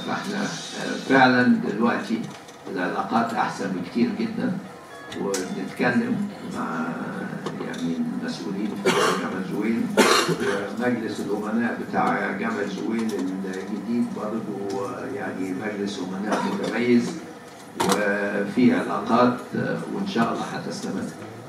فاحنا فعلا دلوقتي العلاقات احسن بكتير جدا ونتكلم مع يعني المسؤولين في جامعة زويل ومجلس الأمناء بتاع جامعة زويل الجديد برضه يعني مجلس أمناء متميز وفي علاقات وإن شاء الله هتستمر